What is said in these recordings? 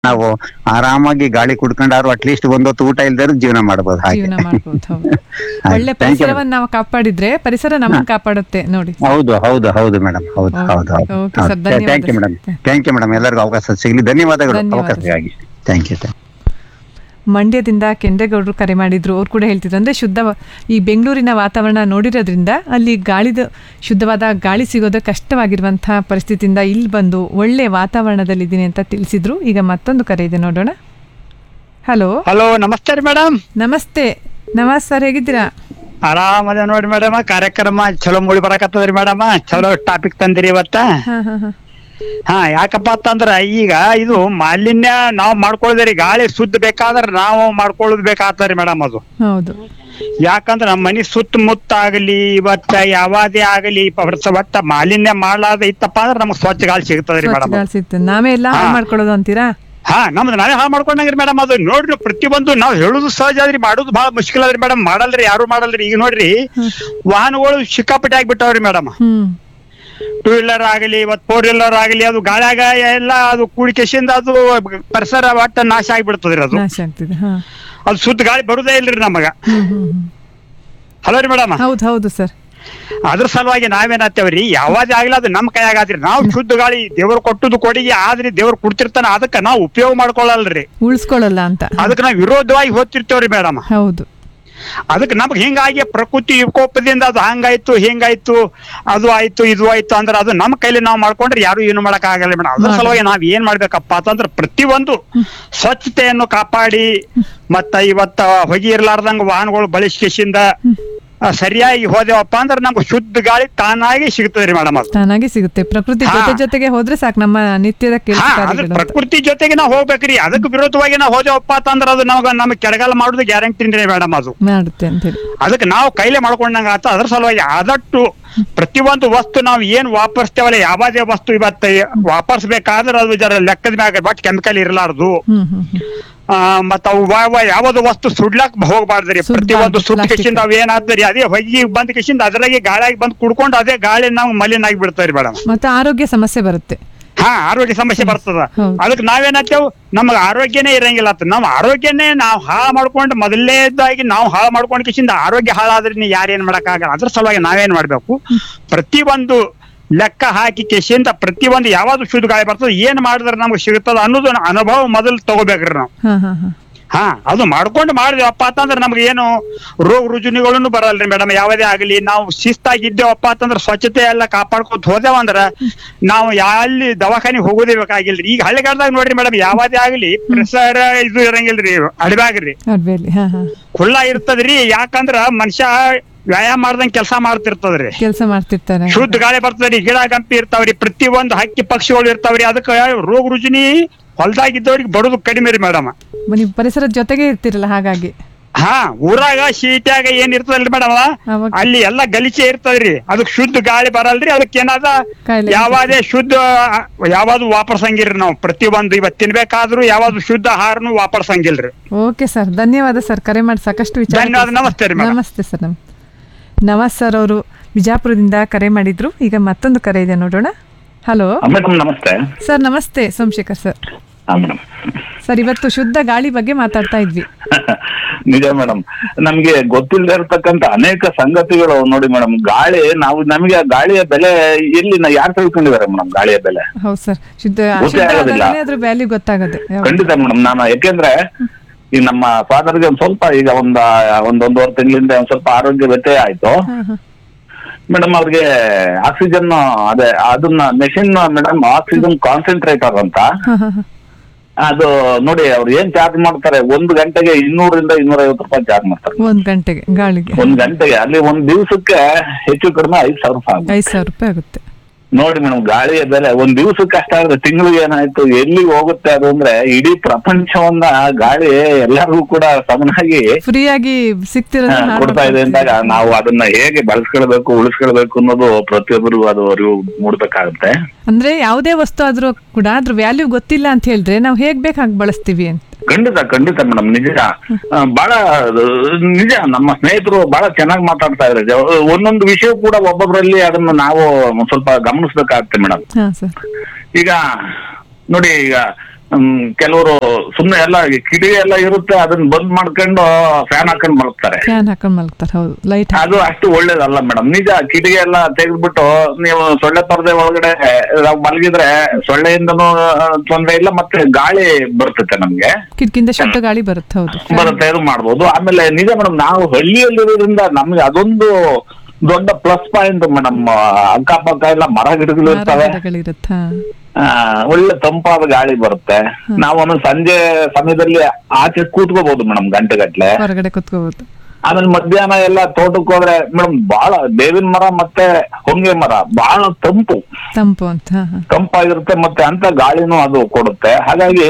ನಾವು ಆರಾಮಾಗಿ ಗಾಳಿ ಕುಡ್ಕೊಂಡಾರು ಅಟ್ಲೀಸ್ಟ್ ಒಂದೊತ್ತು ಊಟ ಇಲ್ದಾರು ಜೀವನ ಮಾಡಬಹುದು ಹಾಗೆ ಜೀವನ ಮಾಡ್ಬೋದು ಹೌದು ಆಯ್ತು, ಒಳ್ಳೆ thank you. ಪರಿಸರವನ್ನು ನಾವು ಕಾಪಾಡಿದ್ರೆ ಪರಿಸರ ನಮ್ಮನ್ನು ಕಾಪಾಡುತ್ತೆ ನೋಡಿ ಹೌದು ಹೌದು ಹೌದು ಮೇಡಮ್ ಹೌದು Okay, ಹೌದು ಹೌದು okay, sir, ಧನ್ಯವಾದ thank you sir. Madam thank you madam ಎಲ್ಲರಿಗೂ ಅವಕಾಶ ಸಿಗಲಿ ಧನ್ಯವಾದಗಳು ಧನ್ಯವಾದ ಅವಕಾಶಕ್ಕಾಗಿ ಥ್ಯಾಂಕ್ ಯು ಮಂಡ್ಯದಿಂದ ಕೆಂಡೇಗೌಡರು ಕರೆ ಮಾಡಿದ್ರು ಅವ್ರು ಕೂಡ ಹೇಳ್ತಿದ್ರು ಅಂದರೆ ಶುದ್ಧ ವ- ಈ ಬೆಂಗಳೂರಿನ ವಾತಾವರಣ ನೋಡಿರೋದ್ರಿಂದ ಅಲ್ಲಿ ಗಾಳಿದ ಶುದ್ಧವಾದ ಗಾಳಿ ಸಿಗೋದು ಕಷ್ಟವಾಗಿರುವಂಥ ಪರಿಸ್ಥಿತಿಯಿಂದ ಇಲ್ಲಿ ಬಂದು ಒಳ್ಳೆ ವಾತಾವರಣದಲ್ಲಿದ್ದೀನಿ ಅಂತ ತಿಳಿಸಿದ್ರು ಈಗ ಮತ್ತೊಂದು ಕರೆ ಇದೆ ನೋಡೋಣ ಹಲೋ ಹಲೋ ನಮಸ್ತೆ ರೀ ಮೇಡಮ್ ನಮಸ್ತೆ ನವಾಜ್ ಸರ್ ಹೇಗಿದ್ದೀರಾ ಆರಾಮದ ನೋಡಿ ಮೇಡಮ್ ಕಾರ್ಯಕ್ರಮ ಚಲೋ ಮೂಡಿ ಬರಾಕತ್ತದ್ರಿ ಮೇಡಮ್ ಚಲೋ ಟಾಪಿಕ್ ತಂದಿರಿ ಇವತ್ತ ಹಾಂ ಹಾಂ ಹಾಂ ಹಾ ಯಾಕಪ್ಪ ಅಂತಂದ್ರ ಈಗ ಇದು ಮಾಲಿನ್ಯ ನಾವ್ ಮಾಡ್ಕೊಳ್ಳೋದ್ರಿ ಗಾಳಿ ಶುದ್ಧ ಬೇಕಾದ್ರ ನಾವು ಮಾಡ್ಕೊಳ್ಳೋದು ಬೇಕಾಗ್ತದ್ರಿ ಮೇಡಮ್ ಅದು ಹೌದು ಯಾಕಂದ್ರ ನಮ್ಮ ಮನಿ ಸುತ್ತಮುತ್ತ ಆಗಲಿ ಇವತ್ತ ಯಾವಾದೇ ಆಗಲಿ ಪ- ಒಟ್ಟ ಮಾಲಿನ್ಯ ಮಾಡಲಾದ ಇತ್ತಪ್ಪ ಅಂದ್ರ ನಮ್ಗೆ ಸ್ವಚ್ಛ ಗಾಳಿ ಸಿಗ್ತದ್ರಿ ಸ್ವಚ್ಛ ಮೇಡಮ್ ಗಾಳಿ ಸಿಗ್ತದೆ ನಾವೇ ಎಲ್ಲ ಹಾಳು ಹಾ. ಮಾಡ್ಕೊಳ್ಳೋದು ಅಂತೀರಾ ಹಾ ನಮ್ದು ನಾವೇ ಹಾಳು ಮಾಡ್ಕೊಂಡಂಗ್ರಿ ಮೇಡಮ್ ಅದು ನೋಡ್ರಿ ಪ್ರತಿಯೊಂದು ನಾವ್ ಹೇಳುದು ಸಹಜ ಆದ್ರಿ ಮಾಡುದು ಬಹಳ ಮುಷ್ಕಿಲ್ ಅದ್ರಿ ಮೇಡಮ್ ಮಾಡಲ್ರಿ ಯಾರು ಮಾಡಲ್ರಿ ಈಗ ನೋಡ್ರಿ ವಾಹನಗಳು ಸಿಕ್ಕಾಪಟ್ಟೆ ಆಗ್ಬಿಟ್ಟವ್ರಿ ಮೇಡಮ್ ಹ್ಮ್ ಟೂ ವೀಲರ್ ಆಗಲಿ ಇವತ್ತು ಫೋರ್ ವೀಲರ್ ಆಗಲಿ ಅದು ಗಾಳ್ಯಾಗ ಎಲ್ಲ ಅದು ಕೂಡಿಕೆಸಿಂದ ಅದು ಪರಿಸರ ಒಟ್ಟ ನಾಶ ಆಗ್ಬಿಡ್ತದ್ರಿ ಅದು ನಾಶ ಆಗ್ತಿದೆ ಹಾ ಅದು ಶುದ್ಧ ಗಾಳಿ ಬರುದೇ ಇಲ್ರಿ ನಮಗ ಹ್ಮ್ ಹ್ಮ್ ಹ್ಮ್ ಹಲೋ ರೀ ಮೇಡಮ್ ಹೌದು ಹೌದು ಸರ್ ಅದ್ರ ಸಲುವಾಗಿ ನಾವೇನತ್ತೇವ್ರಿ ಯಾವಾದೇ ಆಗ್ಲಿ ಅದು ನಮ್ ಕೈಯಾಗಾದ್ರಿ ನಾವು ಶುದ್ಧ ಗಾಳಿ ದೇವ್ರು ಕೊಟ್ಟದ್ದು ಕೊಡುಗೆ ಆದ್ರಿ ದೇವ್ರು ಕೊಡ್ತಿರ್ತಾನ ಅದಕ್ಕ ನಾವು ಉಪಯೋಗ ಮಾಡ್ಕೊಳ್ಳಲ್ರಿ ಉಳಿಸ್ಕೊಳ್ಳಲ್ಲ ಅಂತ ಅದಕ್ಕೆ ನಾವು ವಿರೋಧವಾಗಿ ಹೋಗ್ತಿರ್ತೇವ್ರಿ ಮೇಡಮ್ ಹೌದು ಅದಕ್ಕೆ ನಮ್ಗೆ ಹಿಂಗಾಗಿ ಪ್ರಕೃತಿ ವಿಕೋಪದಿಂದ ಅದು ಹಂಗಾಯ್ತು ಹಿಂಗಾಯ್ತು ಅದು ಆಯ್ತು ಇದು ಆಯ್ತು ಅಂದ್ರೆ ಅದು ನಮ್ಮ ಕೈಲಿ ನಾವು ಮಾಡ್ಕೊಂಡ್ರೆ ಯಾರು ಏನು ಮಾಡಕ್ ಆಗಲ್ಲ ಮೇಡಮ್ ಅದ್ರ ಸಲುವಾಗಿ ನಾವ್ ಏನ್ ಮಾಡ್ಬೇಕಪ್ಪ ಅಂತಂದ್ರೆ ಪ್ರತಿಯೊಂದು ಸ್ವಚ್ಛತೆಯನ್ನು ಕಾಪಾಡಿ ಮತ್ತ ಇವತ್ತ ಹೊಗೆ ಇರ್ಲಾರ್ದಂಗ ವಾಹನಗಳು ಬಳಸಿಕೆಸಿಂದ ಆ, ಸರಿಯಾಗಿ ಹೋದೆವಪ್ಪ ಅಂದ್ರೆ ನಮ್ಗೆ ಶುದ್ಧ ಗಾಳಿ ತಾನಾಗಿ ಸಿಗ್ತದ್ರಿ ಮೇಡಮ್ ಅದು ತಾನಾಗಿ ಸಿಗುತ್ತೆ ಪ್ರಕೃತಿ ಹಾ. ಜೊತೆ ಜೊತೆಗೆ ಹೋದ್ರೆ ಸಾಕು ನಮ್ಮ ನಿತ್ಯದ ಕೆಲಸ ಹಾ ಅದ್ರ ಕಾರ್ಯಗಳು ಅಂತ. ಪ್ರಕೃತಿ ಜೊತೆಗೆ ನಾವು ಹೋಗ್ಬೇಕ್ರಿ ಅದಕ್ಕೆ ವಿರೋಧವಾಗಿ ನಾವು ಹೋದೆವಪ್ಪ ಅಂತಂದ್ರೆ ಅದು ನಮ್ಗೆ ನಮ್ಗೆ ಕೆಳಗಾಲ ಮಾಡುದು ಗ್ಯಾರಂಟಿ ಮೇಡಮ್ ಅದು ಮಾಡುತ್ತೆ ಅಂತ ಹೇಳಿ ಅದಕ್ಕೆ ನಾವು ಕೈಲೇ ಮಾಡ್ಕೊಂಡಂಗ ಆತ ಅದ್ರ ಸಲುವಾಗಿ ಆದಷ್ಟು ಪ್ರತಿಯೊಂದು ವಸ್ತು ನಾವು ಏನ್ ವಾಪರ್ಸ್ತೇವಲ್ಲ ಯಾವಾದೇ ವಸ್ತು ಇವತ್ತ ವಾಪರ್ಸ್ಬೇಕಾದ್ರೆ ಅದು ಜರ ಲೆಕ್ಕದ ಮ್ಯಾಗ ಬಟ್ ಕೆಮಿಕಲ್ ಇರಲಾರ್ದು ಹ್ಮ್ ಹ್ಮ್ ಹ್ಮ್ ಆ, ಮತ್ತ ಅವು ವ- ವ- ಯಾವ್ದು ವಸ್ತು ಸುಡ್ಲಾಕ್ ಹೋಗ್ಬಾರ್ದ್ರಿ ಸುಡ್ಬಾರ್ದು, ಪ್ರತಿಯೊಂದು ಸುಟ್ಟ plastic. ಕಿಶಿಂದ ಅವ್ ಏನಾದ್ರಿ ಅದೇ ಹೊಯ್ಗಿ ಬಂದ ಕಿಶಿಂದ ಅದ್ರಾಗೆ ಗಾಳಿಯಾಗಿ ಬಂದ್ ಕುಡ್ಕೊಂಡು ಅದೇ ಗಾಳಿ ನಾವು ಮಲಿನ ಆಗಿ ಬಿಡ್ತಾರಿ ಮೇಡಮ್ ಮತ್ತೆ ಆರೋಗ್ಯ ಸಮಸ್ಯೆ ಬರುತ್ತೆ ಹಾ ಆರೋಗ್ಯ ಸಮಸ್ಯೆ ಬರ್ತದ ಹೌದು. ಅದಕ್ಕೆ ನಾವೇನತ್ತೇವ್ ನಮಗ ಆರೋಗ್ಯನೇ ಇರಂಗಿಲ್ಲ ಅಂತ ನಾವು ಆರೋಗ್ಯನೇ ನಾವು ಹಾಳು ಮಾಡ್ಕೊಂಡು ಮೊದಲನೇದಾಗಿ ನಾವು ಹಾಳು ಮಾಡ್ಕೊಂಡ್ ಕಿಸಿಂದ ಆರೋಗ್ಯ ಹಾಳಾದ್ರೆ ನೀ ಯಾರೇನ್ ಮಾಡಕ್ ಆಗಲ್ಲ ಅದ್ರ ಸಲುವಾಗಿ ನಾವೇನ್ ಮಾಡ್ಬೇಕು ಪ್ರತಿಯೊಂದು ಲೆಕ್ಕ ಹಾಕಿ ಕೆಸಿಂದ ಪ್ರತಿಯೊಂದು ಯಾವ್ದು ಶುದ್ಧ ಗಾಳಿ ಬರ್ತದೆ ಏನ್ ಮಾಡಿದ್ರೆ ನಮ್ಗೆ ಸಿಗುತ್ತದ ಅನ್ನೋದು ಅನುಭವ ಮೊದಲು ತಗೋಬೇಕ್ರಿ ನಾವು ಹಾ ಹಾ ಹಾ ಹಾ ಅದು ಮಾಡ್ಕೊಂಡು ಮಾಡಿದ್ವಪ್ಪ ಅಂತಂದ್ರೆ ನಮ್ಗೆ ಏನು ರೋಗ ರುಜಿನಗಳನ್ನು ಬರಲ್ರಿ ಮೇಡಮ್ ಯಾವುದೇ ಆಗಲಿ ನಾವು ಶಿಸ್ತಾಗಿದ್ದೇವಪ್ಪ ಅಂತಂದ್ರೆ ಸ್ವಚ್ಛತೆ ಎಲ್ಲ ಕಾಪಾಡ್ಕೊತ ಹೋದೇವ ಅಂದ್ರ ನಾವು ಎಲ್ಲಿ ದವಾಖಾನಿಗೆ ಹೋಗೋದೇ ಬೇಕಾಗಿಲ್ರಿ ಈಗ ಹಳ್ಳಿಗಾಡ್ದಾಗ ನೋಡ್ರಿ ಮೇಡಮ್ ಯಾವುದೇ ಆಗಲಿ ಪ್ರೆಸರ್ ಇದು ಇರಂಗಿಲ್ರಿ ಅಡ್ಬ್ಯಾಗ್ರಿ ಅಡ್ಬೇಲಿ ಹಾ ಹಾ ಖುಲ್ಲ ಇರ್ತದ್ರಿ ಯಾಕಂದ್ರ ಮನುಷ್ಯ ವ್ಯಾಯಾಮ ಮಾಡ್ದಂಗ್ ಕೆಲಸ ಮಾಡ್ತಿರ್ತದ್ರಿ ಕೆಲಸ ಮಾಡ್ತಿರ್ತಾರೆ ಶುದ್ಧ ಗಾಳಿ ಬರ್ತದ್ರಿ ಗಿಡ ಗಂಪಿ ಇರ್ತಾವ್ರಿ ಪ್ರತಿಯೊಂದು ಹಕ್ಕಿ ಪಕ್ಷಿಗಳು ಇರ್ತಾವ್ರಿ ಅದಕ್ಕೆ ರೋಗ ರುಜಿನಿ ಹೊಲ್ದಾಗಿದ್ದವ್ರಿಗೆ ಬರೋದು ಕಡಿಮೆ ರೀ ಮೇಡಮ್ ನೀವು ಪರಿಸರದ ಜೊತೆಗೆ ಇರ್ತಿರಲ್ಲ ಹಾಗಾಗಿ ಹಾ ಊರಾಗ ಶೀಟ್ಯಾಗ ಏನ್ ಇರ್ತದಲ್ರಿ ಮೇಡಮ್ ಅವಾಗ- ಅಲ್ಲಿ ಎಲ್ಲಾ ಗಲೀಜೆ ಇರ್ತದ್ರಿ ಅದಕ್ ಶುದ್ಧ ಗಾಳಿ ಬರಲ್ರಿ ಅದಕ್ಕೆ ಏನಾದ ಕಾಯಿಲೆ ಯಾವಾದೇ ಶುದ್ಧ ಯಾವ್ದು ವಾಪರ್ಸಂಗಿಲ್ರಿ ನಾವು ಪ್ರತಿಯೊಂದು ಇವತ್ ತಿನ್ಬೇಕಾದ್ರೂ ಯಾವ್ದು ಶುದ್ಧ ಆಹಾರನು ವಾಪರ್ಸಂಗಿಲ್ರಿ ಓಕೆ ಸರ್ ಧನ್ಯವಾದ ಸರ್ ಕರೆ ಮಾಡಿ ಸಾಕಷ್ಟು ವಿಚಾರ ಧನ್ಯವಾದ. ತಿಳಿಸಿ- ನಮಸ್ತೆ ರೀ ಮೇಡಮ್. ನಮಸ್ತೆ ಸರ್ ನಮ್ ನವಾಜ್ ಸರ್ ಅವರು ವಿಜಾಪುರದಿಂದ ಕರೆ ಮಾಡಿದ್ರು ಈಗ ಮತ್ತೊಂದು ಕರೆ ಇದೆ ನೋಡೋಣ ಹಲೋ ಮೇಡಮ್ ನಮಸ್ತೆ ಸರ್ ನಮಸ್ತೆ ಸೋಮಶೇಖರ್ ಸರ್ ಹಾ ಮೇಡಮ್ ಸರ್ ಇವತ್ತು ಶುದ್ಧ ಗಾಳಿ ಬಗ್ಗೆ ಮಾತಾಡ್ತಾ ಇದ್ವಿ ನಿಜ ಮೇಡಮ್ ನಮ್ಗೆ ಗೊತ್ತಿಲ್ಲದೆ ಇರತಕ್ಕಂತ ಅನೇಕ ಸಂಗತಿಗಳು ನೋಡಿ ಮೇಡಮ್ ಗಾಳಿ ನಾವು ನಮಗೆ ಆ ಗಾಳಿಯ ಬೆಲೆ ಎಲ್ಲಿ ನಾ ಯಾರು ತಿಳ್ಕೊಂಡಿದ್ದಾರೆ ಮೇಡಮ್ ಗಾಳಿಯ ಬೆಲೆ ಹೌದು ಸರ್ ಶುದ್ಧ ಗೊತ್ತೇ ಶುದ್ಧ ಆಗೋದಿಲ್ಲ. ಆದಾಗನೇ ಅದ್ರ ವ್ಯಾಲ್ಯೂ ಗೊತ್ತಾಗುತ್ತೆ ಯಾವಾಗ- ಖಂಡಿತ ಮೇಡಮ್ ನಾನು ಯಾಕೆಂದ್ರೆ ಈ ನಮ್ಮ ಫಾದರ್ಗೆ ಒಂದ್ ಸ್ವಲ್ಪ ಈಗ ಒಂದ ಒಂದ್ ಒಂದೂವರೆ ತಿಂಗಳಿಂದ ಒಂದ್ ಸ್ವಲ್ಪ ಆರೋಗ್ಯ ವ್ಯತ್ಯಯ ಆಯ್ತು ಹಾ, ಹಾ. ಮೇಡಮ್ ಅವ್ರಿಗೆ ಆಕ್ಸಿಜನ್ ಅದೇ ಅದನ್ನ ಮೆಷಿನ್ ಮೇಡಮ್ ಆಕ್ಸಿಜನ್ ಕಾನ್ಸಂಟ್ರೇಟರ್ ಅಂತ ಹಾ, ಹಾ, ಹಾ. ಅದು ನೋಡಿ ಅವ್ರು ಏನ್ ಚಾರ್ಜ್ ಮಾಡ್ತಾರೆ ಒಂದು ಗಂಟೆಗೆ ಇನ್ನೂರಿಂದ ಇನ್ನೂರೈವತ್ತು ರೂಪಾಯಿ ಚಾರ್ಜ್ ಮಾಡ್ತಾರೆ ಒಂದ್ ಗಂಟೆಗೆ ಗಾಳಿಗೆ ಒಂದ್ ಗಂಟೆಗೆ ಅಲ್ಲಿ ಒಂದ್ ದಿವಸಕ್ಕೆ ಹೆಚ್ಚು ಕಡಿಮೆ ಐದ್ ಸಾವಿರ ರೂಪಾಯಿ ಆಗುತ್ತೆ. ಐದ್ ಸಾವಿರ ರೂಪಾಯಿ ಆಗುತ್ತೆ ನೋಡಿ ಮೇಡಮ್ ಗಾಳಿಯ ಬೆಲೆ ಒಂದ್ ದಿವಸಕ್ಕೆ ಅಷ್ಟಾದ್ರೆ ತಿಂಗಳಿಗೆ ಏನಾಯ್ತು ಎಲ್ಲಿ ಹೋಗುತ್ತೆ ಅದು ಅಂದ್ರೆ ಇಡೀ ಪ್ರಪಂಚವನ್ನ ಗಾಳಿ ಎಲ್ಲರಿಗೂ ಕೂಡ ಸಮನಾಗಿ ಫ್ರೀಯಾಗಿ ಸಿಗ್ತಿರೋದು ಆ, ಕೊಡ್ತಾ ಇದೆ ಅಂದಾಗ ನಾವು ಅದನ್ನ ಹೇಗೆ ಬಳಸ್ಕೊಳ್ಬೇಕು ಉಳಿಸ್ಕೊಳ್ಬೇಕು ಅನ್ನೋದು ಪ್ರತಿಯೊಬ್ಬರಿಗೂ ಅದು ಅರಿವು ಮೂಡ್ಬೇಕಾಗುತ್ತೆ ಅಂದ್ರೆ ಯಾವುದೇ ವಸ್ತು ಆದ್ರೂ ಕೂಡ ಅದ್ರ ವ್ಯಾಲ್ಯೂ ಗೊತ್ತಿಲ್ಲ ಅಂತ ಹೇಳಿದ್ರೆ ನಾವು ಹೇಗ್ ಬೇಕು ಹಾಗೆ ಬಳಸ್ತೀವಿ ಅಂತ ಖಂಡಿತ ಖಂಡಿತ ಮೇಡಮ್ ನಿಜ ಆ, ಬಹಳ ಅದು ನಿಜ ನಮ್ಮ ಸ್ನೇಹಿತರು ಬಹಳ ಚೆನ್ನಾಗಿ ಮಾತಾಡ್ತಾ ಇದ್ದಾರೆ ಜ- ಒಂದೊಂದು ವಿಷಯ ಕೂಡ ಒಬ್ಬೊಬ್ಬರಲ್ಲಿ ಅದನ್ನ ನಾವು ಒಂದ್ ಸ್ವಲ್ಪ ಗಮನಿಸ್ಬೇಕಾಗತ್ತೆ ಮೇಡಮ್ ಹಾ ಸರ್ ಈಗ ನೋಡಿ ಈಗ ಹ್ಮ್ ಕೆಲವರು ಸುಮ್ನೆ ಎಲ್ಲ ಈ ಕಿಟಕಿ ಎಲ್ಲ ಇರುತ್ತೆ ಅದನ್ನ ಬಂದ್ ಮಾಡ್ಕೊಂಡು ಫ್ಯಾನ್ ಹಾಕೊಂಡ್ ಮಲಗ್ತಾರೆ ಫ್ಯಾನ್ ಹಾಕೊಂಡು ಮಲಗ್ತಾರೆ ಹೌದು ಲೈಟ್ ಅದು ಅಷ್ಟು ಒಳ್ಳೇದಲ್ಲ ಮೇಡಮ್ ನಿಜ ಕಿಟಕಿ ಎಲ್ಲ ತೆಗೆದ್ಬಿಟ್ಟು ನೀವು ಸೊಳ್ಳೆ ಪರದೆ ಒಳಗಡೆ ನಾವು ಮಲಗಿದ್ರೆ ಸೊಳ್ಳೆಯಿಂದನೂ ಆ, ತೊಂದ್ರೆ ಇಲ್ಲ ಮತ್ತೆ ಗಾಳಿ ಬರ್ತದೆ ನಮ್ಗೆ ಕಿಟಕಿಯಿಂದ ಶಬ್ದ ಗಾಳಿ ಬರುತ್ತೆ ಹೌದು ಬರುತ್ತೆ ಇದು ಮಾಡ್ಬೋದು ಆಮೇಲೆ ನಿಜ ಮೇಡಮ್ ನಾವು ಹಳ್ಳಿಯಲ್ಲಿರೋದ್ರಿಂದ ನಮ್ಗೆ ಅದೊಂದು ದೊಡ್ಡ ಪ್ಲಸ್ ಪಾಯಿಂಟ್ ಮೇಡಮ್ ಅಕ್ಕಪಕ್ಕ ಎಲ್ಲ ಮರ ಗಿಡಗಳು ಇರ್ತವೆ ಮರಗಳಿರುತ್ತೆ ಆ, ಒಳ್ಳೆ ತಂಪಾದ ಗಾಳಿ ಬರುತ್ತೆ ನಾವು ಒಂದೊಂದು ಸಂಜೆ ಸಮಯದಲ್ಲಿ ಆಚೆ ಕೂತ್ಕೋಬಹುದು ಮೇಡಮ್ ಗಂಟೆ ಗಟ್ಲೆ ಹೊರಗಡೆ ಕುತ್ಕೋಬಹುದು ಆಮೇಲೆ ಮಧ್ಯಾಹ್ನ ಎಲ್ಲ ತೋಟಕ್ಕೆ ಹೋದ್ರೆ ಮೇಡಮ್ ಬಹಳ ಬೇವಿನ ಮರ ಮತ್ತೆ ಹೊಂಗೆ ಮರ ಬಹಳ ತಂಪು ತಂಪು ಅಂತ ಹಾ, ಹಾ. ತಂಪಾಗಿರುತ್ತೆ ಮತ್ತೆ ಅಂತ ಗಾಳಿನೂ ಅದು ಕೊಡುತ್ತೆ ಹಾಗಾಗಿ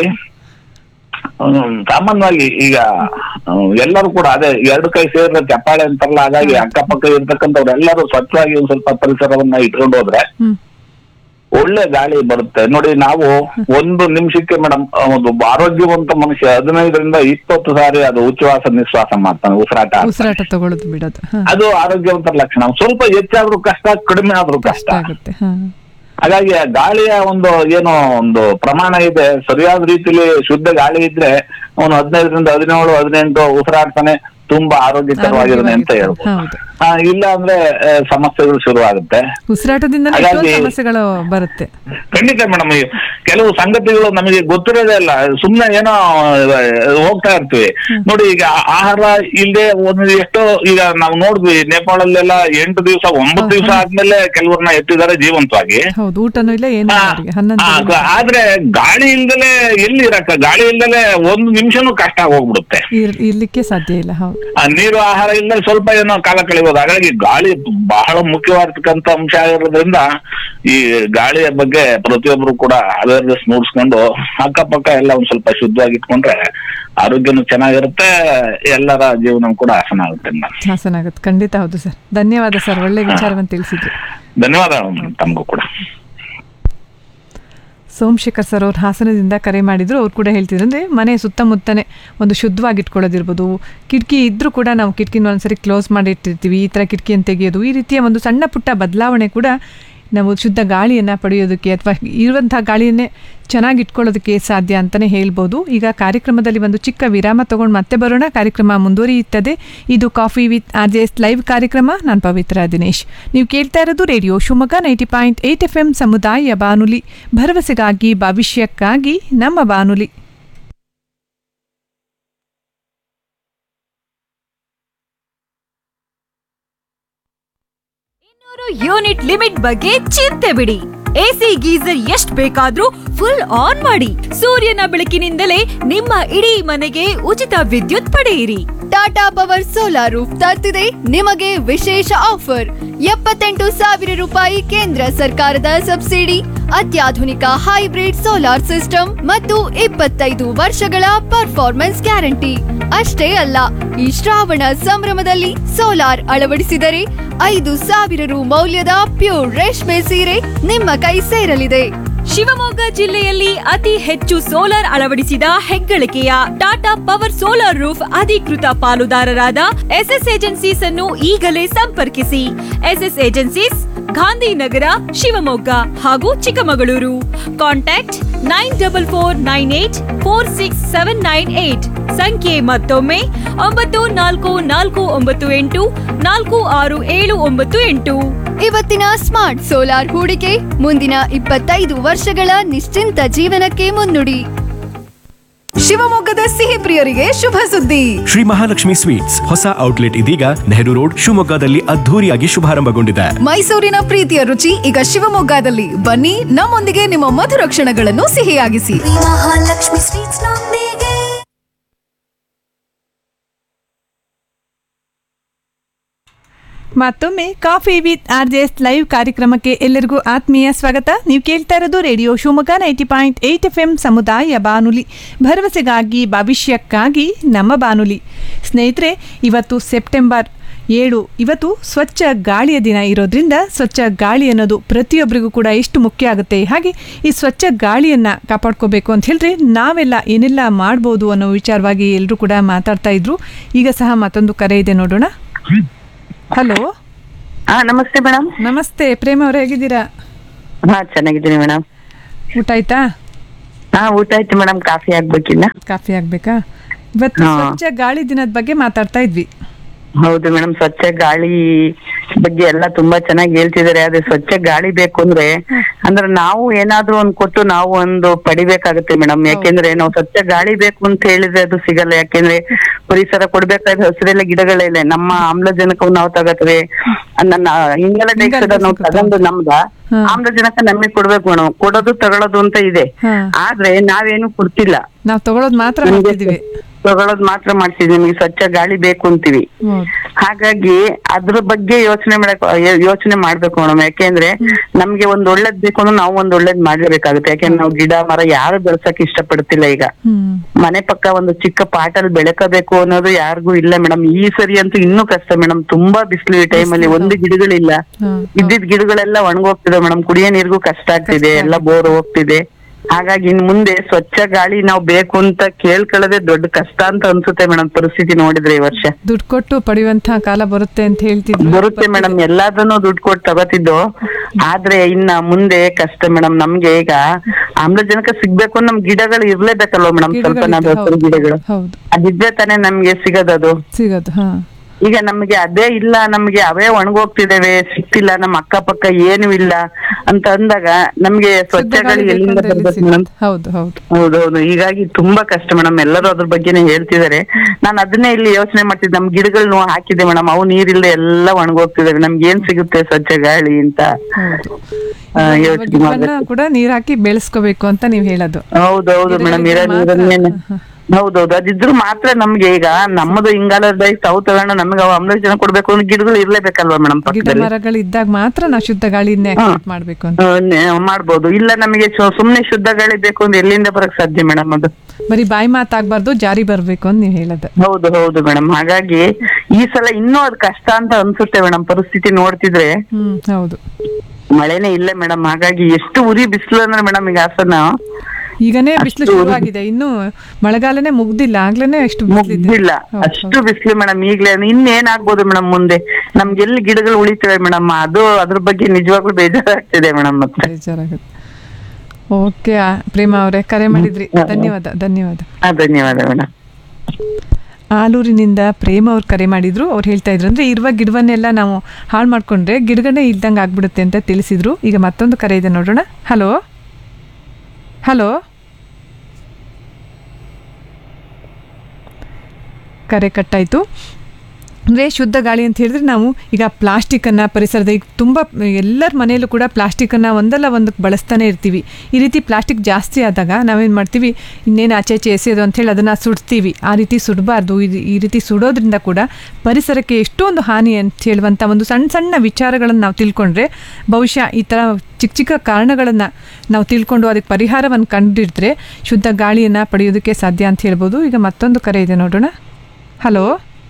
ಹ್ಮ್, ಸಾಮಾನ್ಯವಾಗಿ ಈಗ ಹ್ಮ್, ಎಲ್ಲರೂ ಕೂಡ ಅದೇ ಎರಡು ಕೈ ಸೇರಿದ್ರೆ ಚಪ್ಪಾಳೆ ಅಂತಾರಲ್ಲ ಹಾಗಾಗಿ ಅಕ್ಕಪಕ್ಕ ಇರ್ತಕ್ಕಂಥವ್ರು ಎಲ್ಲರೂ ಸ್ವಚ್ಛವಾಗಿ ಒಂದ್ ಸ್ವಲ್ಪ ಪರಿಸರವನ್ನ ಇಟ್ಕೊಂಡು ಹೋದ್ರೆ ಹ್ಮ್ ಒಳ್ಳೆ ಗಾಳಿ ಬರುತ್ತೆ ನೋಡಿ ನಾವು ಒಂದು ನಿಮಿಷಕ್ಕೆ ಮೇಡಮ್ ಒಂದು ಆರೋಗ್ಯವಂತ ಮನುಷ್ಯ ಹದಿನೈದರಿಂದ ಇಪ್ಪತ್ತು ಸಾರಿ ಅದು ಉಚ್ಛ್ವಾಸ ನಿಶ್ವಾಸ ಮಾಡ್ತಾನೆ ಉಸಿರಾಟ ಆಡ್ತಾನೆ. ಉಸಿರಾಟ ತಗೊಳ್ಳೋದು ಬಿಡೋದು ಹಾ ಅದು ಆರೋಗ್ಯವಂತರ ಲಕ್ಷಣ ಸ್ವಲ್ಪ ಹೆಚ್ಚಾದ್ರೂ ಕಷ್ಟ ಕಡಿಮೆ ಆದ್ರೂ ಕಷ್ಟ ಕಷ್ಟ ಆಗುತ್ತೆ ಹಾ ಹಾಗಾಗಿ ಆ ಗಾಳಿಯ ಒಂದು ಏನು ಒಂದು ಪ್ರಮಾಣ ಇದೆ ಸರಿಯಾದ ರೀತಿಲಿ ಶುದ್ಧ ಗಾಳಿ ಇದ್ರೆ ಅವನು ಹದಿನೈದರಿಂದ ಹದಿನೇಳು ಹದಿನೆಂಟು ಉಸಿರಾಡ್ತಾನೆ ತುಂಬಾ ಆರೋಗ್ಯಕರವಾಗಿರೋನೆ ಅಂತ ಹೇಳ್ಬೋದು ಹೌದು ಆ, ಇಲ್ಲ ಅಂದ್ರೆ ಆ, ಸಮಸ್ಯೆಗಳು ಶುರು ಆಗುತ್ತೆ ಉಸಿರಾಟದಿಂದ ಹಾಗಾಗಿ- ಸಮಸ್ಯೆಗಳು ಬರುತ್ತೆ ಖಂಡಿತ ಮೇಡಮ್ ಕೆಲವು ಸಂಗತಿಗಳು ನಮಗೆ ಗೊತ್ತಿರೋದೇ ಇಲ್ಲ ಸುಮ್ನೆ ಏನೋ ಆ, ಹೋಗ್ತಾ ಇರ್ತೀವಿ ನೋಡಿ ಈಗ ಆಹಾರ ಇಲ್ಲದೆ ಒಂದು ಎಷ್ಟೋ ಈಗ ನಾವು ನೋಡಿದ್ವಿ ನೇಪಾಳಲ್ಲೆಲ್ಲ ಎಂಟು ದಿವಸ ಒಂಬತ್ತು ದಿವಸ ಆದ್ಮೇಲೆ ಕೆಲವ್ರನ್ನ ಎತ್ತಿದ್ದಾರೆ ಜೀವಂತವಾಗಿ ಹೌದು ಊಟನೂ ಇಲ್ಲ ಏನು ಆ, ಅವರಿಗೆ ಹನ್ನೊಂದು ಆ, ದಿನ ಆದ್ರೆ ಗಾಳಿ ಇಲ್ದಲೆ ಎಲ್ಲಿ ಇರಕ್ಕ ಗಾಳಿ ಇಲ್ದಲೆ ಒಂದು ನಿಮಿಷನೂ ಕಷ್ಟ ಹೋಗ್ಬಿಡುತ್ತೆ ಇರ್- ಇರ್ಲಿಕ್ಕೆ ಸಾಧ್ಯ ಇಲ್ಲ ಹೌದು ಆ ನೀರು ಆಹಾರ ಇಲ್ಲ ಸ್ವಲ್ಪ ಏನೋ ಕಾಲ ಕಳಿಬೋದು ಹಾಗಾಗಿ ಗಾಳಿ ಬಹಳ ಮುಖ್ಯವಾಗಿರ್ತಕ್ಕಂಥ ಅಂಶ ಆಗಿರೋದ್ರಿಂದ ಈ ಗಾಳಿಯ ಬಗ್ಗೆ ಪ್ರತಿಯೊಬ್ರು ಕೂಡ ಅವೇರ್ನೆಸ್ ಮೂಡಿಸ್ಕೊಂಡು ಅಕ್ಕಪಕ್ಕ ಎಲ್ಲ ಒಂದ್ ಸ್ವಲ್ಪ ಶುದ್ಧವಾಗಿ ಇಟ್ಕೊಂಡ್ರೆ ಆರೋಗ್ಯನೂ ಚೆನ್ನಾಗಿರುತ್ತೆ ಎಲ್ಲರ ಜೀವನ ಕೂಡ ಹಸನ ಆಗುತ್ತೆ ಮೇಡಮ್ ಹಾಸನ ಆಗುತ್ತೆ ಖಂಡಿತ ಹೌದು ಸರ್ ಧನ್ಯವಾದ ಸರ್ ಒಳ್ಳೆ ವಿಚಾರವನ್ನು ತಿಳಿಸಿದ್ರು ಧನ್ಯವಾದ ತಮಗೂ ಕೂಡ ಸೋಮಶೇಖರ್ ಸರ್ ಅವ್ರು ಹಾಸನದಿಂದ ಕರೆ ಮಾಡಿದ್ರು ಅವ್ರು ಕೂಡ ಹೇಳ್ತಿದ್ರು ಅಂದರೆ ಮನೆ ಸುತ್ತಮುತ್ತನೇ ಒಂದು ಶುದ್ಧವಾಗಿ ಇಟ್ಕೊಳ್ಳೋದಿರ್ಬೋದು ಕಿಟಕಿ ಇದ್ದರೂ ಕೂಡ ನಾವು ಕಿಟಕಿನ ಒಂದ್ಸರಿ ಕ್ಲೋಸ್ ಮಾಡಿ ಇಟ್ಟಿರ್ತೀವಿ ಈ ಥರ ಕಿಟಕಿಯನ್ನು ತೆಗೆಯೋದು ಈ ರೀತಿಯ ಒಂದು ಸಣ್ಣ ಪುಟ್ಟ ಬದಲಾವಣೆ ಕೂಡ ನಾವು ಶುದ್ಧ ಗಾಳಿಯನ್ನು ಪಡೆಯೋದಕ್ಕೆ ಅಥವಾ ಇರುವಂಥ ಗಾಳಿಯನ್ನೇ ಚೆನ್ನಾಗಿ ಇಟ್ಕೊಳ್ಳೋದಕ್ಕೆ ಸಾಧ್ಯ ಅಂತಲೇ ಹೇಳ್ಬೋದು ಈಗ ಕಾರ್ಯಕ್ರಮದಲ್ಲಿ ಒಂದು ಚಿಕ್ಕ ವಿರಾಮ ತಗೊಂಡು ಮತ್ತೆ ಬರೋಣ ಕಾರ್ಯಕ್ರಮ ಮುಂದುವರಿಯುತ್ತದೆ ಇದು coffee with R J S live ಕಾರ್ಯಕ್ರಮ ನಾನು ಪವಿತ್ರ ದಿನೇಶ್ ನೀವು ಕೇಳ್ತಾ ಇರೋದು radio Shivamogga ninety point eight F M ಸಮುದಾಯ ಬಾನುಲಿ ಭರವಸೆಗಾಗಿ ಭವಿಷ್ಯಕ್ಕಾಗಿ ನಮ್ಮ ಬಾನುಲಿ ಇನ್ನೂರು ಯೂನಿಟ್ ಲಿಮಿಟ್ ಬಗ್ಗೆ ಚಿಂತೆ ಬಿಡಿ ಎಸಿ ಗೀಸರ್ ಎಷ್ಟ್ ಬೇಕಾದ್ರೂ ಫುಲ್ ಆನ್ ಮಾಡಿ ಸೂರ್ಯನ ಬೆಳಕಿನಿಂದಲೇ ನಿಮ್ಮ ಇಡೀ ಮನೆಗೆ ಉಚಿತ ವಿದ್ಯುತ್ ಪಡೆಯಿರಿ ಟಾಟಾ ಪವರ್ ಸೋಲಾರ್ ರೂಫ್ ತರ್ತಿದೆ ನಿಮಗೆ ವಿಶೇಷ ಆಫರ್ ಎಪ್ಪತ್ತೆಂಟು ಸಾವಿರ ರೂಪಾಯಿ ಕೇಂದ್ರ ಸರ್ಕಾರದ ಸಬ್ಸಿಡಿ ಅತ್ಯಾಧುನಿಕ ಹೈಬ್ರಿಡ್ ಸೋಲಾರ್ ಸಿಸ್ಟಮ್ ಮತ್ತು ಇಪ್ಪತ್ತೈದು ವರ್ಷಗಳ ಪರ್ಫಾರ್ಮೆನ್ಸ್ ಗ್ಯಾರಂಟಿ ಅಷ್ಟೇ ಅಲ್ಲ ಈ ಶ್ರಾವಣ ಸಂಭ್ರಮದಲ್ಲಿ ಸೋಲಾರ್ ಅಳವಡಿಸಿದರೆ ಐದು ಸಾವಿರ ರು ಮೌಲ್ಯದ ಪ್ಯೂರ್ ರೇಷ್ಮೆ ಸೀರೆ ನಿಮ್ಮ ಕೈ ಸೇರಲಿದೆ ಶಿವಮೊಗ್ಗ ಜಿಲ್ಲೆಯಲ್ಲಿ ಅತಿ ಹೆಚ್ಚು ಸೋಲಾರ್ ಅಳವಡಿಸಿದ ಹೆಗ್ಗಳಿಕೆಯ ಟಾಟಾ ಪವರ್ ಸೋಲಾರ್ ರೂಫ್ ಅಧಿಕೃತ ಪಾಲುದಾರರಾದ ಎಸ್ಎಸ್ ಏಜೆನ್ಸೀಸ್ ಅನ್ನು ಈಗಲೇ ಸಂಪರ್ಕಿಸಿ ಎಸ್ಎಸ್ ಏಜೆನ್ಸೀಸ್ ಗಾಂಧಿನಗರ ಶಿವಮೊಗ್ಗ ಹಾಗೂ Chikkamagaluru contact nine double four nine eight four six seven nine eight ಸಂಖ್ಯೆ ಮತ್ತೊಮ್ಮೆ ಒಂಬತ್ತು ನಾಲ್ಕು ನಾಲ್ಕು ಒಂಬತ್ತು ಎಂಟು ನಾಲ್ಕು ಆರು ಏಳು ಒಂಬತ್ತು ಎಂಟು ಇವತ್ತಿನ ಸ್ಮಾರ್ಟ್ ಸೋಲಾರ್ ಹೂಡಿಕೆ ಮುಂದಿನ ಇಪ್ಪತ್ತೈದು ವರ್ಷಗಳ ನಿಶ್ಚಿಂತ ಜೀವನಕ್ಕೆ ಮುನ್ನುಡಿ ಶಿವಮೊಗ್ಗದ ಸಿಹಿ ಪ್ರಿಯರಿಗೆ ಶುಭ ಸುದ್ದಿ ಶ್ರೀ ಮಹಾಲಕ್ಷ್ಮಿ ಸ್ವೀಟ್ಸ್ ಹೊಸ ಔಟ್ಲೆಟ್ ಇದೀಗ ನೆಹರು ರೋಡ್ ಶಿವಮೊಗ್ಗದಲ್ಲಿ ಅದ್ಧೂರಿಯಾಗಿ ಶುಭಾರಂಭಗೊಂಡಿದೆ ಮೈಸೂರಿನ ಪ್ರೀತಿಯ ರುಚಿ ಈಗ ಶಿವಮೊಗ್ಗದಲ್ಲಿ ಬನ್ನಿ ನಮ್ಮೊಂದಿಗೆ ನಿಮ್ಮ ಮಧುರ ಕ್ಷಣಗಳನ್ನು ಸಿಹಿಯಾಗಿಸಿ ಮಹಾಲಕ್ಷ್ಮಿ ಸ್ವೀಟ್ಸ್ ನೊಂದಿಗೆ ಮತ್ತೊಮ್ಮೆ coffee with R J S live ಕಾರ್ಯಕ್ರಮಕ್ಕೆ ಎಲ್ಲರಿಗೂ ಆತ್ಮೀಯ ಸ್ವಾಗತ ನೀವು ಕೇಳ್ತಾ ಇರೋದು radio Shivamogga ninety point eight F M ಸಮುದಾಯ ಬಾನುಲಿ ಭರವಸೆಗಾಗಿ ಭವಿಷ್ಯಕ್ಕಾಗಿ ನಮ್ಮ ಬಾನುಲಿ ಸ್ನೇಹಿತರೆ ಇವತ್ತು ಸೆಪ್ಟೆಂಬರ್ ಏಳು ಇವತ್ತು ಸ್ವಚ್ಛ ಗಾಳಿಯ ದಿನ ಇರೋದ್ರಿಂದ ಸ್ವಚ್ಛ ಗಾಳಿ ಅನ್ನೋದು ಪ್ರತಿಯೊಬ್ಬರಿಗೂ ಕೂಡ ಎಷ್ಟು ಮುಖ್ಯ ಆಗುತ್ತೆ ಹಾಗೆ ಈ ಸ್ವಚ್ಛ ಗಾಳಿಯನ್ನು ಕಾಪಾಡ್ಕೋಬೇಕು ಅಂತ ಹೇಳಿದ್ರೆ ನಾವೆಲ್ಲ ಏನೆಲ್ಲ ಮಾಡ್ಬೋದು ಅನ್ನೋ ವಿಚಾರವಾಗಿ ಎಲ್ಲರೂ ಕೂಡ ಮಾತಾಡ್ತಾ ಇದ್ರು ಈಗ ಸಹ ಮತ್ತೊಂದು ಕರೆ ಇದೆ ನೋಡೋಣ ಹಲೋ ಹಾ ನಮಸ್ತೆ ಮೇಡಮ್ ನಮಸ್ತೆ ಪ್ರೇಮ ಅವ್ರು ಹೇಗಿದ್ದೀರಾ ಹಾ ಚೆನ್ನಾಗಿದ್ದೀನಿ ಮೇಡಮ್ ಊಟ ಆಯ್ತಾ ಹಾ ಊಟ ಆಯ್ತು ಮೇಡಮ್ ಕಾಫಿ ಆಗ್ಬೇಕಿಲ್ಲ ಕಾಫಿ ಆಗ್ಬೇಕಾ ಇವತ್ತು ಹಾ. ಸ್ವಚ್ಛ ಗಾಳಿ ದಿನದ ಬಗ್ಗೆ ಮಾತಾಡ್ತಾ ಇದ್ವಿ ಹೌದು ಮೇಡಮ್ ಸ್ವಚ್ಛ ಗಾಳಿ ಬಗ್ಗೆ ಎಲ್ಲ ತುಂಬಾ ಚೆನ್ನಾಗಿ ಹೇಳ್ತಿದ್ದಾರೆ ಅದೇ ಸ್ವಚ್ಛ ಗಾಳಿ ಬೇಕು ಅಂದ್ರೆ ಅಂದ್ರೆ ನಾವು ಏನಾದ್ರೂ ಒಂದ್ ಕೊಟ್ಟು ನಾವು ಒಂದು ಪಡಿಬೇಕಾಗುತ್ತೆ ಮೇಡಮ್ ಯಾಕೆಂದ್ರೆ ನಾವು ಸ್ವಚ್ಛ ಗಾಳಿ ಬೇಕು ಅಂತ ಹೇಳಿದ್ರೆ ಅದು ಸಿಗಲ್ಲ ಯಾಕೆಂದ್ರೆ ಪರಿಸರ ಕೊಡ್ಬೇಕಾದ್ರೆ ಹಸಿರೆಲ್ಲ ಗಿಡಗಳಿಲ್ಲ ನಮ್ಮ ಆಮ್ಲಜನಕವನ್ನು ನಾವು ತಗೋತೇವೆ ನನ್ನ ಇಂಗಾಲ ಡೈಆಕ್ಸೈಡ್ ನಾವು ತಗೊಂಡು ನಮ್ದ ಆಮ್ಲಜನಕ ನಮಗೆ ಕೊಡ್ಬೇಕು ಮೇಡಮ್ ಕೊಡೋದು ತಗೊಳ್ಳೋದು ಅಂತ ಇದೆ ಆದ್ರೆ ನಾವೇನು ಕೊಡ್ತಿಲ್ಲ ನಾವು ತಗೊಳ್ಳೋದು ಮಾತ್ರ ನಮ್ಗೆ ಮಾಡ್ತಿದೀವಿ ತಗೊಳ್ಳೋದ್ ಮಾತ್ರ ಮಾಡ್ತಿದ್ವಿ ನಿಮಗೆ ಸ್ವಚ್ಛ ಗಾಳಿ ಬೇಕು ಅಂತೀವಿ ಹೌದು. ಹಾಗಾಗಿ ಅದ್ರ ಬಗ್ಗೆ ಯೋಚನೆ ಮಾಡಕ್ ಯೋಚನೆ ಮಾಡ್ಬೇಕು ಮೇಡಮ್ ಯಾಕೆಂದ್ರೆ ನಮ್ಗೆ ಒಂದ್ ಒಳ್ಳೇದ್ ಬೇಕು ಅಂದ್ರೆ ನಾವು ಒಂದ್ ಒಳ್ಳೇದ್ ಮಾಡ್ಲೇಬೇಕಾಗುತ್ತೆ ಯಾಕೆಂದ್ರೆ ನಾವು ಗಿಡ ಮರ ಯಾರು ಬೆಳ್ಸಕ್ ಇಷ್ಟಪಡ್ತಿಲ್ಲ ಈಗ ಹ್ಮ್ ಮನೆ ಪಕ್ಕ ಒಂದು ಚಿಕ್ಕ ಪಾಟಲ್ಲಿ ಬೆಳಕಬೇಕು ಅನ್ನೋದು ಯಾರಿಗೂ ಇಲ್ಲ ಮೇಡಮ್ ಈ ಸರಿ ಅಂತೂ ಇನ್ನೂ ಕಷ್ಟ ಮೇಡಮ್ ತುಂಬಾ ಬಿಸಿಲು ಈ ಟೈಮಲ್ಲಿ ಒಂದು ಗಿಡಗಳಿಲ್ಲ ಇದ್ದಿದ್ ಗಿಡಗಳೆಲ್ಲ ಒಣಗೋಗ್ತಿದೆ ಮೇಡಮ್ ಕುಡಿಯೋ ನೀರಿಗೂ ಕಷ್ಟ ಆಗ್ತಿದೆ ಎಲ್ಲ ಬೋರ್ ಹೋಗ್ತಿದೆ ಹಾಗಾಗಿ ಇನ್ ಮುಂದೆ ಸ್ವಚ್ಛ ಗಾಳಿ ನಾವು ಬೇಕು ಅಂತ ಕೇಳ್ಕೊಳ್ಳೋದೇ ದೊಡ್ಡ ಕಷ್ಟ ಅಂತ ಅನ್ಸುತ್ತೆ ಮೇಡಮ್ ಪರಿಸ್ಥಿತಿ ನೋಡಿದ್ರೆ ಈ ವರ್ಷ ದುಡ್ಡು ಕೊಟ್ಟು ಪಡೆಯುವಂತಹ ಕಾಲ ಬರುತ್ತೆ ಅಂತ ಹೇಳ್ತಿದ್ರು ಬರುತ್ತೆ ಮೇಡಮ್ ಎಲ್ಲದನ್ನು ದುಡ್ಡು ಕೊಟ್ಟು ತಗೋತಿದ್ದು ಆದ್ರೆ ಇನ್ನ ಮುಂದೆ ಕಷ್ಟ ಮೇಡಮ್ ನಮ್ಗೆ ಈಗ ಆಮ್ಲಜನಕ ಸಿಗ್ಬೇಕು ಅಂದ್ರೆ ನಮ್ ಗಿಡಗಳು ಇರ್ಲೇಬೇಕಲ್ವ ಮೇಡಮ್ ಸ್ವಲ್ಪ ನಾವು ಹಸಿರು ಗಿಡಗಳು ಹೌದು ಅದಿದ್ರೆ ತಾನೇ ನಮ್ಗೆ ಸಿಗೋದದು ಸಿಗೋದು ಹಾ ಈಗ ನಮ್ಗೆ ಅದೇ ಇಲ್ಲ ನಮ್ಗೆ ಅವೇ ಒಣಗೋಗ್ತಿದಾವೆ ಸಿಕ್ತಿಲ್ಲ ನಮ್ಮ ಅಕ್ಕಪಕ್ಕ ಏನು ಇಲ್ಲ ಅಂತ ಅಂದಾಗ ನಮ್ಗೆ ಸ್ವಚ್ಛ ಗಾಳಿ ಎಲ್ಲಿಂದ ಬರ್ಬೇಕು ಮೇಡಮ್ ಹೌದು ಹೌದು ಹೌದೌದು ಹೀಗಾಗಿ ತುಂಬಾ ಕಷ್ಟ ಮೇಡಮ್ ಎಲ್ಲರೂ ಅದ್ರ ಬಗ್ಗೆನೇ ಹೇಳ್ತಿದ್ದಾರೆ ನಾನು ಅದನ್ನೇ ಇಲ್ಲಿ ಯೋಚನೆ ಮಾಡ್ತಿದ್ದೆ ನಮ್ ಗಿಡಗಳನ್ನ ಹಾಕಿದೆ ಮೇಡಮ್ ಅವು ನೀರಿಲ್ಲದೆ ಎಲ್ಲ ಒಣಗೋಗ್ತಿದಾವೆ ನಮ್ಗೆ ಏನ್ ಸಿಗುತ್ತೆ ಸ್ವಚ್ಛ ಗಾಳಿ ಅಂತ ಆ, ಯೋಚ್ನೆ ಗಿಡವನ್ನ ಮಾಡ್ಬೇಕು ಕೂಡ ನೀರ್ ಹಾಕಿ ಬೆಳೆಸ್ಕೋಬೇಕು ಅಂತ ನೀವ್ ಹೇಳೋದು ಹೌದೌದು ಮೇಡಮ್ ಇರೋ ನೀರನ್ನೇ ಹೌದೌದು ಅದಿದ್ರು ಮಾತ್ರ ನಮ್ಗೆ ಈಗ ನಮ್ಮದು ಇಂಗಾಲ ಡೈ ತಾವು ತಗೊಂಡು ನಮ್ಗೆ ಅವು ಆಮ್ಲಜನಕ ಕೊಡ್ಬೇಕು ಅಂದ್ರೆ ಗಿಡಗಳು ಇರ್ಲೇಬೇಕಲ್ವಾ ಮೇಡಮ್ ಗಿಡ ಪಕ್ಕದಲ್ಲಿ ಮರಗಳು ಇದ್ದಾಗ ಮಾತ್ರ ನಾವು ಶುದ್ಧ ಗಾಳಿಯನ್ನೇ accept ಮಾಡ್ಬೇಕು ಅಂತ ಆ, ನೆ- ಮಾಡ್ಬೋದು ಇಲ್ಲ ನಮಗೆ ಸು- ಸುಮ್ನೆ ಶುದ್ಧ ಗಾಳಿ ಬೇಕು ಅಂದ್ರೆ ಎಲ್ಲಿಂದ ಬರಕ್ ಸಾಧ್ಯ ಮೇಡಮ್ ಅದು ಬರೀ ಬಾಯಿ ಮಾತಾಗ್ಬಾರ್ದು ಜಾರಿ ಬರ್ಬೇಕು ಅಂತ ನೀವ್ ಹೇಳೋದು ಹೌದು ಹೌದು ಮೇಡಮ್ ಹಾಗಾಗಿ ಈ ಸಲ ಇನ್ನೂ ಅದು ಕಷ್ಟ ಅಂತ ಅನ್ಸುತ್ತೆ ಮೇಡಮ್ ಪರಿಸ್ಥಿತಿ ನೋಡ್ತಿದ್ರೆ ಹ್ಮ್ ಹೌದು ಮಳೆನೇ ಇಲ್ಲ ಮೇಡಮ್ ಹಾಗಾಗಿ ಎಷ್ಟು ಉರಿ ಬಿಸಿಲು ಅಂದ್ರೆ ಮೇಡಮ್ ಈಗ ಹಾಸನ ಈಗನೇ ಬಿಸಿಲು ಶುರುವಾಗಿದೆ ಇನ್ನು ಮಳೆಗಾಲನೇ ಮುಗ್ದಿಲ್ಲ ಆಗ್ಲೇನೆ ಎಷ್ಟು ಬಿಸಿಲಿದೆ ಇಲ್ಲ ಅಷ್ಟು ಬಿಸಿಲು ಮೇಡಮ್ ಈಗ್ಲೇ ಇನ್ನೇನಾಗ್ಬೋದು ಮೇಡಮ್ ಮುಂದೆ ನಮ್ಗೆ ಎಲ್ಲಿ ಗಿಡಗಳು ಉಳಿತವೆ ಮೇಡಮ್ ಅದು ಅದ್ರ ಬಗ್ಗೆ ನಿಜವಾಗ್ಲೂ ಬೇಜಾರಾಗ್ತಿದೆ ಮೇಡಮ್ ಮತ್ತೆ ಬೇಜಾರಾಗುತ್ತೆ ಓಕೆ ಪ್ರೇಮ ಅವರೇ ಕರೆ ಮಾಡಿದ್ರಿ ಧನ್ಯವಾದ ಧನ್ಯವಾದ ಹಾ ಧನ್ಯವಾದ ಮೇಡಮ್ ಆಲೂರಿನಿಂದ ಪ್ರೇಮ ಅವ್ರು ಕರೆ ಮಾಡಿದ್ರು ಅವ್ರು ಹೇಳ್ತಾ ಇದ್ರು ಅಂದ್ರೆ ಇರುವ ಗಿಡವನ್ನೆಲ್ಲ ನಾವು ಹಾಳು ಮಾಡ್ಕೊಂಡ್ರೆ ಗಿಡಗಳೇ ಇಲ್ದಂಗೆ ಆಗ್ಬಿಡುತ್ತೆ ಅಂತ ತಿಳಿಸಿದ್ರು ಈಗ ಮತ್ತೊಂದು ಕರೆ ಇದೆ ನೋಡೋಣ ಹಲೋ ಹಲೋ ಕರೆ ಕಟ್ಟಾಯಿತು ಅಂದರೆ ಶುದ್ಧ ಗಾಳಿ ಅಂತ ಹೇಳಿದ್ರೆ ನಾವು ಈಗ ಪ್ಲಾಸ್ಟಿಕ್ಕನ್ನು ಪರಿಸರದ ಈಗ ತುಂಬ ಎಲ್ಲರ ಮನೆಯಲ್ಲೂ ಕೂಡ ಪ್ಲಾಸ್ಟಿಕ್ಕನ್ನು ಒಂದಲ್ಲ ಒಂದಕ್ಕೆ ಬಳಸ್ತಾನೆ ಇರ್ತೀವಿ ಈ ರೀತಿ ಪ್ಲಾಸ್ಟಿಕ್ ಜಾಸ್ತಿ ಆದಾಗ ನಾವೇನು ಮಾಡ್ತೀವಿ ಇನ್ನೇನು ಆಚೆ ಆಚೆ ಎಸೆಯೋದು ಅಂಥೇಳಿ ಅದನ್ನು ಸುಡ್ತೀವಿ ಆ ರೀತಿ ಸುಡಬಾರ್ದು ಇದು ಈ ರೀತಿ ಸುಡೋದ್ರಿಂದ ಕೂಡ ಪರಿಸರಕ್ಕೆ ಎಷ್ಟೊಂದು ಹಾನಿ ಅಂತ ಹೇಳುವಂಥ ಒಂದು ಸಣ್ಣ ಸಣ್ಣ ವಿಚಾರಗಳನ್ನು ನಾವು ತಿಳ್ಕೊಂಡ್ರೆ ಬಹುಶಃ ಈ ಥರ ಚಿಕ್ಕ ಚಿಕ್ಕ ಕಾರಣಗಳನ್ನು ನಾವು ತಿಳ್ಕೊಂಡು ಅದಕ್ಕೆ ಪರಿಹಾರವನ್ನು ಕಂಡಿಡಿದ್ರೆ ಶುದ್ಧ ಗಾಳಿಯನ್ನು ಪಡೆಯೋದಕ್ಕೆ ಸಾಧ್ಯ ಅಂತ ಹೇಳ್ಬೋದು ಈಗ ಮತ್ತೊಂದು ಕರೆ ಇದೆ ನೋಡೋಣ ಹಲೋ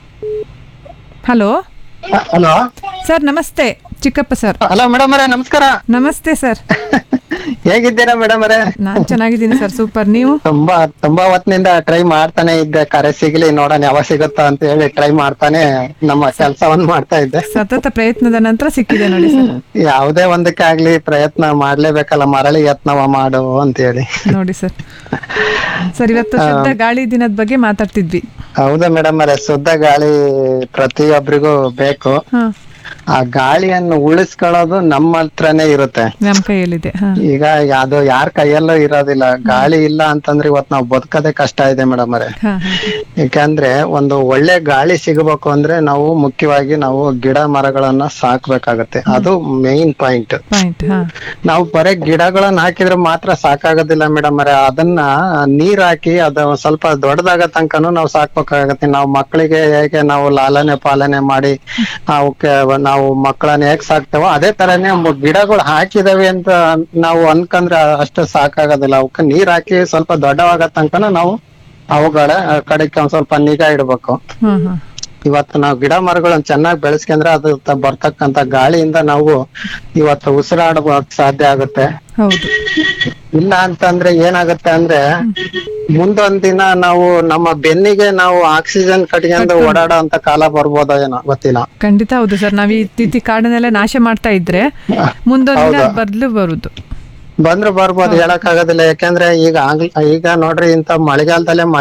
ಹಲೋ ಹಲೋ ಸರ್ ನಮಸ್ತೆ ಚಿಕ್ಕಪ್ಪ ಸರ್ ಹಲೋ ಮೇಡಮ್ ಅವರೇ ನಮಸ್ಕಾರ ನಮಸ್ತೆ ಸರ್ ಹೇಗಿದ್ದೀರಾ ಮೇಡಮ್ ಅವರೇ ನಾನ್ ಚೆನ್ನಾಗಿದ್ದೀನಿ ಸರ್ ಸೂಪರ್ ನೀವು ತುಂಬಾ ತುಂಬಾ ಹೊತ್ತಿನಿಂದ ಟ್ರೈ ಮಾಡ್ತಾನೆ ಇದ್ದೆ ಕರೆ ಸಿಗ್ಲಿ ನೋಡೋಣ ಯಾವಾಗ ಸಿಗುತ್ತಾ ಅಂತ ಹೇಳಿ ಟ್ರೈ ಮಾಡ್ತಾನೆ ನಮ್ಮ ಕೆಲಸವನ್ನ ಮಾಡ್ತಾ ಇದ್ದೆ ಸತತ ಪ್ರಯತ್ನದ ನಂತರ ಸಿಕ್ಕಿದೆ ನೋಡಿ ಸರ್ ಯಾವುದೇ ಒಂದಕ್ಕೆ ಆಗ್ಲಿ ಪ್ರಯತ್ನ ಮಾಡ್ಲೇಬೇಕಲ್ಲ ಮರಳಿ ಯತ್ನವ ಮಾಡು ಅಂತ ಹೇಳಿ ನೋಡಿ ಸರ್ ಸರ್ ಇವತ್ತು ಶುದ್ಧ ಗಾಳಿ ದಿನದ ಬಗ್ಗೆ ಮಾತಾಡ್ತಿದ್ವಿ ಹೌದಾ ಮೇಡಮ್ ಅವರೇ ಶುದ್ಧ ಗಾಳಿ ಪ್ರತಿಯೊಬ್ಬರಿಗೂ ಬೇಕು ಹಾ ಆ ಗಾಳಿಯನ್ನು ಉಳಿಸ್ಕೊಳ್ಳೋದು ನಮ್ಮ ಹತ್ರನೇ ಇರುತ್ತೆ ನಮ್ ಕೈಯಲ್ಲಿದೆ ಹಾ ಈಗ ಅದು ಯಾರ ಕೈಯಲ್ಲೂ ಇರೋದಿಲ್ಲ ಗಾಳಿ ಇಲ್ಲ ಅಂತಂದ್ರೆ ಇವತ್ ನಾವು ಬದುಕೋದೇ ಕಷ್ಟ ಇದೆ ಮೇಡಮ್ ಅವರೇ ಹಾ ಹಾ ಯಾಕಂದ್ರೆ ಒಂದು ಒಳ್ಳೆ ಗಾಳಿ ಸಿಗಬೇಕು ಅಂದ್ರೆ ನಾವು ಮುಖ್ಯವಾಗಿ ನಾವು ಗಿಡ ಮರಗಳನ್ನ ಸಾಕ್ಬೇಕಾಗತ್ತೆ ಅದು ಮೇನ್ ಪಾಯಿಂಟ್ ಪಾಯಿಂಟ್ ಹಾ ನಾವು ಬರೀ ಗಿಡಗಳನ್ನ ಹಾಕಿದ್ರೆ ಮಾತ್ರ ಸಾಕಾಗೋದಿಲ್ಲ ಮೇಡಮ್ ಅವರೇ ಅದನ್ನ ನೀರ್ ಹಾಕಿ ಅದು ಸ್ವಲ್ಪ ದೊಡ್ಡದಾಗ ತನಕನು ನಾವು ಸಾಕ್ಬೇಕಾಗತ್ತೆ ನಾವು ಮಕ್ಕಳಿಗೆ ಹೇಗೆ ನಾವು ಲಾಲನೆ ಪಾಲನೆ ಮಾಡಿ ಅವಕ್ಕೆ ನಾವು ಮಕ್ಕಳನ್ನ ಹೇಗ್ ಸಾಕ್ತೇವೋ ಅದೇ ತರನೇ ಮ- ಗಿಡಗಳು ಹಾಕಿದವೆ ಅಂತ ನಾವು ಅನ್ಕಂದ್ರೆ ಅಷ್ಟು ಸಾಕಾಗೋದಿಲ್ಲ ಅವಕ್ಕೆ ನೀರ್ ಹಾಕಿ ಸ್ವಲ್ಪ ದೊಡ್ಡವಾಗ ತನಕನ ನಾವು ಅವುಗಳ ಕಡೆಗೆ ಒಂದ್ ಸ್ವಲ್ಪ ನಿಗಾ ಇಡ್ಬೇಕು ಹಾ ಹಾ ಇವತ್ತು ನಾವು ಗಿಡ ಮರಗಳನ್ನ ಚೆನ್ನಾಗಿ ಬೆಳೆಸ್ಕೊಂಡ್ರೆ ಅದು ತ- ಬರ್ತಕ್ಕಂತ ಗಾಳಿಯಿಂದ ನಾವು ಇವತ್ತು ಉಸಿರಾಡಕ್ ಸಾಧ್ಯ ಆಗುತ್ತೆ ಹೌದು ಇಲ್ಲ ಅಂತಂದ್ರೆ ಏನಾಗುತ್ತೆ ಅಂದ್ರೆ ಮುಂದೊಂದ್ ದಿನ ನಾವು ನಮ್ಮ ಬೆನ್ನಿಗೆ ನಾವು ಆಕ್ಸಿಜನ್ ಕಟ್ಕೊಂಡು ಓಡಾಡೋ ಅಂತ ಕಾಲ ಬರ್ಬೋದೋ ಏನೋ ಗೊತ್ತಿಲ್ಲ ಖಂಡಿತ ಹೌದು ಸರ್ ನಾವ್ ಈ ರೀತಿ ಕಾಡನ್ನೆಲ್ಲ ನಾಶ ಮಾಡ್ತಾ ಇದ್ರೆ ಮುಂದೊಂದು ದಿನ ಹೌದಾ? ಬದಲು ಬರುದು ಬಂದ್ರು ಬರ್ಬೋದು ಹೇಳಕ್ ಆಗೋದಿಲ್ಲ ಯಾಕಂದ್ರೆ ಈಗ ಆಗ್ಲ್- ಈಗ ನೋಡ್ರಿ ಇಂತ ಮಳೆಗಾಲದಲ್ಲೇ